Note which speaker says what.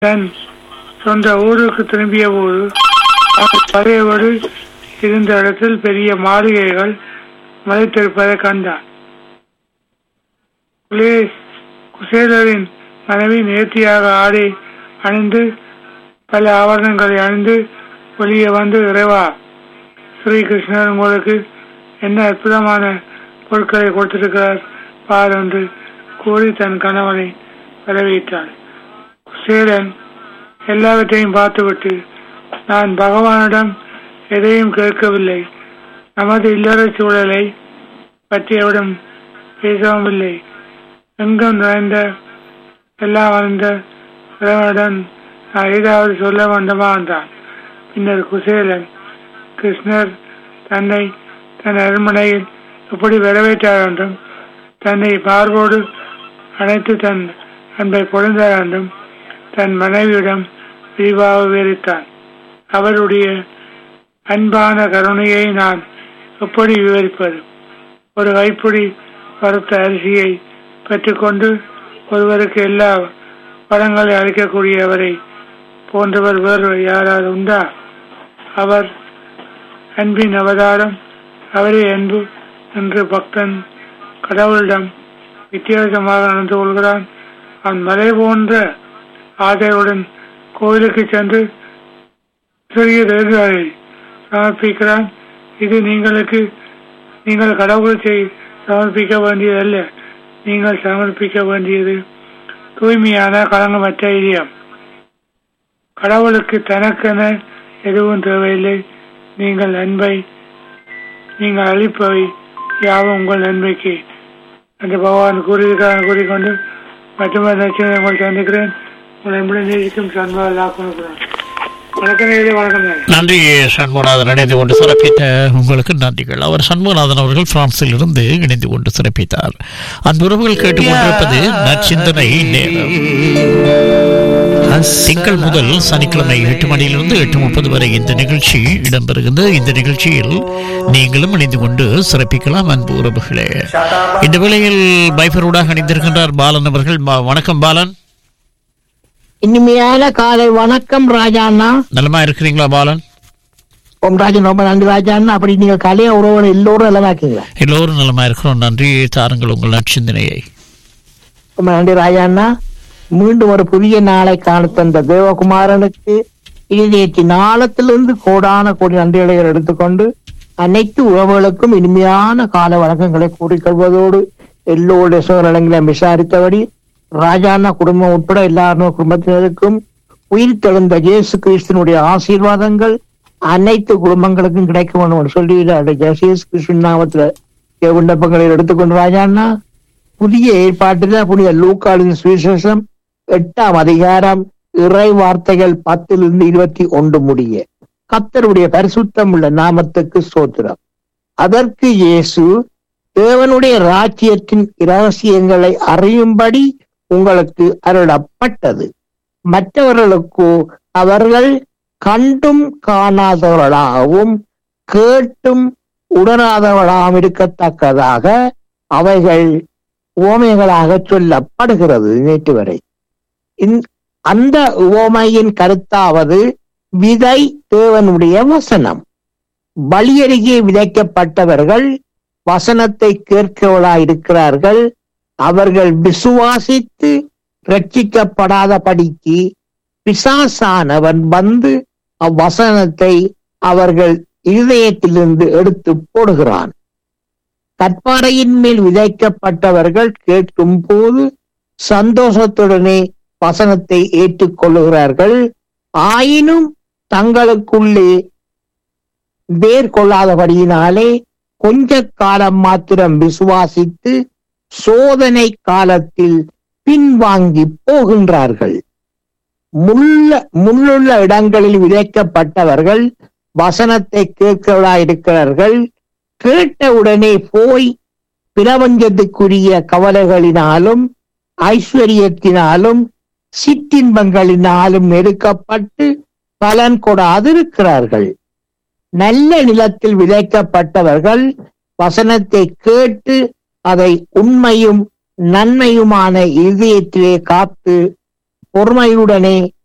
Speaker 1: தன் சொந்த ஊருக்கு திரும்பிய போது அவர் பழையபடி இருந்த இடத்தில் பெரிய மாளிகைகள் மறைத்திருப்பதை கண்டான் குலே- குசேலரின் மனைவி நேர்த்தியாக ஆடை அணிந்து பல ஆவரணங்களை அணிந்து வெளியே வந்து இறைவா ஸ்ரீகிருஷ்ணர் உங்களுக்கு என்ன அற்புதமான பொருட்களை கொடுத்திருக்கிறார் பார் என்று கூறி தன் கணவனை வரவேற்றாள் குசேலன் எல்லாவற்றையும் பார்த்துவிட்டு நான் பகவானிடம் எதையும் கேட்கவில்லை நமது இல்லற சூழலை பற்றி அவரிடம் பேசவும் இல்லை எங்கும் நிறைந்த எல்லாம் வந்த இறைவனுடன் நான் ஏதாவது சொல்ல வேண்டுமா என்றான் பின்னர் குசேலன் கிருஷ்ணர் தன்னை தன் அரண்மனையில் எப்படி வரவேற்றார் என்றும் தன்னை பார்வோடு அணைத்து தன் அன்பை பொழிந்தார் என்றும் தன் மனைவியிடம் விரிவாக விவரித்தான் அவருடைய அன்பான கருணையை நான் எப்படி விவரிப்பது ஒரு கைப்பிடி வறுத்த அரிசியை பெற்றுக்கொண்டு ஒருவருக்கு எல்லா வளங்களை அளிக்கக்கூடியவரை போன்றவர் வேறு யாராவது உண்டா அவர் அன்பின் அவதாரம் அவரே அன்பு என்று பக்தன் கடவுளிடம் வித்தியாசமாக நடந்து கொள்கிறான் அவன் மலை போன்ற ஆதரவுடன் கோயிலுக்கு சென்று சிறிய தேர்தலை சமர்ப்பிக்கிறான் இது நீங்களுக்கு நீங்கள் கடவுள் செய் சமர்ப்பிக்க வேண்டியதல்ல நீங்கள் சமர்ப்பிக்க வேண்டியது தூய்மையான களங்கமற்ற இதயம் கடவுளுக்கு தனக்கென எதுவும் தேவையில்லை நீங்கள் அன்பை நீங்கள் அளிப்பவை யாவும் உங்கள் நன்மைக்கு என்று பகவான் கூறியிருக்கிறார் கூறிக்கொண்டு மற்றொரு நட்சத்திரம் உங்களை சந்திக்கிறேன் உங்கள் அன்புடன் நேசிக்கும் சன்மால் லாக்குனுக்கிறேன் வணக்கம் நேயர்களே, வணக்கம் நேயர்களே.
Speaker 2: நன்றி சண்முகநாதன் இணைந்து கொண்டு சிறப்பித்த உங்களுக்கு நன்றிகள் அவர் சண்முகநாதன் அவர்கள் பிரான்சில் இருந்து இணைந்து கொண்டு சிறப்பித்தார் அந்த உறவுகள் கேட்டுக்கொண்டிருப்பது நற்சிந்தனை நேரம் திங்கள் முதல் சனிக்கிழமை எட்டு மணியிலிருந்து எட்டு முப்பது வரை இந்த நிகழ்ச்சி இடம்பெறுகின்ற இந்த நிகழ்ச்சியில் நீங்களும் இணைந்து கொண்டு சிறப்பிக்கலாம் அன்பு உறவுகளே இந்த வேளையில் பைபரோடாக இணைந்திருக்கின்றார் பாலன் அவர்கள் பா- வணக்கம் பாலன்
Speaker 3: இனிமையான காலை வணக்கம் ராஜா அண்ணா
Speaker 2: நலமா இருக்கிறீங்களா பாலன்
Speaker 3: ஓம் ராஜன் ரொம்ப நன்றி ராஜா அண்ணா அப்படி நீங்க கலைய உறவுகள் எல்லோரும் நலமாக்கீங்களா
Speaker 2: எல்லோரும் நலமா இருக்கிறோம் நன்றி தாருங்கள் உங்கள் நற்சிந்தனையை
Speaker 3: ரொம்ப நன்றி ராஜா அண்ணா மீண்டும் ஒரு புதிய நாளை காண தந்த தேவகுமாரனுக்கு இதயத்தின் ஆழத்திலிருந்து கோடான கோடி நன்றிகளை எடுத்துக்கொண்டு அனைத்து உறவுகளுக்கும் இனிமையான கால வழக்கங்களை கூறிக்கொள்வதோடு எல்லோருடைய சூழ்நிலைகளை விசாரித்தபடி ராஜாண்ணா குடும்பம் உட்பட எல்லாரும் குடும்பத்தினருக்கும் உயிர் தெழுந்த இயேசு கிறிஸ்தனுடைய ஆசீர்வாதங்கள் அனைத்து குடும்பங்களுக்கும் கிடைக்க வேண்டும் என்று சொல்லி இயேசு கிறிஸ்துவின் நாமத்துல விண்ணப்பங்களை எடுத்துக்கொண்டு ராஜாண்ணா புதிய ஏற்பாட்டில் புனித லூக்காளின் சுவிசேஷம் எட்டாம் அதிகாரம் இறை வார்த்தைகள் பத்திலிருந்து இருபத்தி ஒன்று முடிய கத்தருடைய பரிசுத்தம் உள்ள நாமத்துக்கு சோத்திரம் அதற்கு இயேசு தேவனுடைய ராஜ்யத்தின் இரகசியங்களை அறியும்படி உங்களுக்கு அருளப்பட்டது மற்றவர்களுக்கோ அவர்கள் கண்டும் காணாதவர்களாகவும் கேட்டும் உணராதவர்களாகவும் இருக்கத்தக்கதாக அவைகள் உவமைகளாக சொல்லப்படுகிறது நேற்று வரை இந்த- அந்த உவமையின் கருத்தாவது விதை தேவனுடைய வசனம் பலியருகே விதைக்கப்பட்டவர்கள் வசனத்தை கேட்கவளாயிருக்கிறார்கள் அவர்கள் விசுவாசித்து ரட்சிக்கப்படாதபடிக்கு பிசாசானவன் வந்து அவ்வசனத்தை அவர்கள் இருதயத்திலிருந்து எடுத்து போடுகிறான் கற்பாறையின் மேல் விதைக்கப்பட்டவர்கள் கேட்கும் போது சந்தோஷத்துடனே வசனத்தை ஏற்றுக்கொள்ளுகிறார்கள் ஆயினும் தங்களுக்குள்ளே வேர் கொள்ளாதபடியினாலே கொஞ்ச காலம் மாத்திரம் விசுவாசித்து சோதனை காலத்தில் பின்வாங்கி போகின்றார்கள் முள்ள முள்ளுள்ள இடங்களில் விதைக்கப்பட்டவர்கள் வசனத்தை கேட்கவளாயிருக்கிறார்கள் கேட்ட உடனே போய் பிரபஞ்சத்துக்குரிய கவலைகளினாலும் ஐஸ்வர்யத்தினாலும் சிற்றின்பங்களினாலும் நெருக்கப்பட்டு பலன் கொடாதிருக்கிறார்கள் நல்ல நிலத்தில் விதைக்கப்பட்டவர்கள் வசனத்தை கேட்டு அதை உண்மையும் நன்மையுமான இதயத்திலே காத்து பொறுமையுடனே